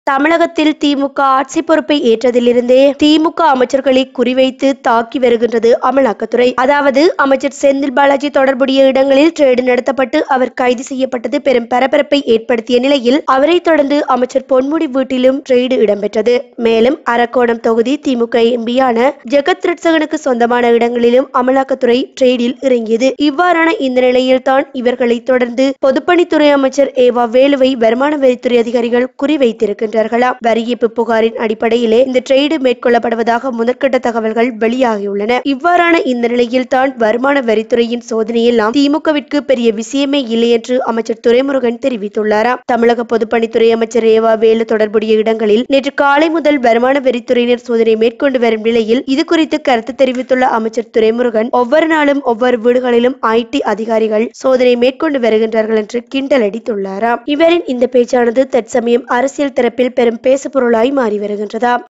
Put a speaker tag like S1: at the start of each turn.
S1: தமிழகத்தில் திமுக ஆட்சி பொறுப்பை ஏற்றதிலிருந்தே திமுக அமைச்சர்களை குறிவைத்து தாக்கி வருகின்றது அமலாக்கத்துறை அதாவது அமைச்சர் செந்தில் பாலாஜி தொடர்புடைய இடங்களில் ட்ரேடு நடத்தப்பட்டு அவர் கைது செய்யப்பட்டது பெரும் பரபரப்பை ஏற்படுத்திய நிலையில் அவரை தொடர்ந்து அமைச்சர் பொன்முடி வீட்டிலும் ட்ரேடு இடம்பெற்றது மேலும் அரக்கோணம் தொகுதி திமுக எம்பியான ஜெகத் ரட்சகனுக்கு சொந்தமான இடங்களிலும் அமலாக்கத்துறை ட்ரேடில் இறங்கியது இவ்வாறான இந்த நிலையில் தான் இவர்களை தொடர்ந்து பொதுப்பணித்துறை அமைச்சர் ஏவா வேலுவை வருமான வரித்துறை அதிகாரிகள் குறிவைத்திருக்கின்றனர் வருகின்றார்களாம் வரி ஏய்ப்பு புகாரின் அடிப்படையிலே இந்த ட்ரேடு மேற்கொள்ளப்படுவதாக முதற்கட்ட தகவல்கள் வெளியாகியுள்ளன இவ்வாறான இந்த நிலையில் தான் வருமான வரித்துறையின் சோதனையெல்லாம் திமுகவிற்கு பெரிய விஷயமே இல்லை என்று அமைச்சர் துரைமுருகன் தெரிவித்துள்ளாராம் தமிழக பொதுப்பணித்துறை அமைச்சர் ஏவா வேலு தொடர்புடைய இடங்களில் நேற்று காலை முதல் வருமான வரித்துறையினர் சோதனை மேற்கொண்டு வரும் நிலையில் இது குறித்து கருத்து தெரிவித்துள்ள அமைச்சர் துரைமுருகன் ஒவ்வொரு நாளும் ஒவ்வொரு வீடுகளிலும் ஐடி அதிகாரிகள் சோதனை மேற்கொண்டு வருகின்றார்கள் என்று கிண்டல் அடித்துள்ளாராம் இவரின் இந்த பேச்சானது தற்சமயம் அரசியல் தரப்பில் பெரும் பேசுபொருளாய் மாறி வருகின்றதா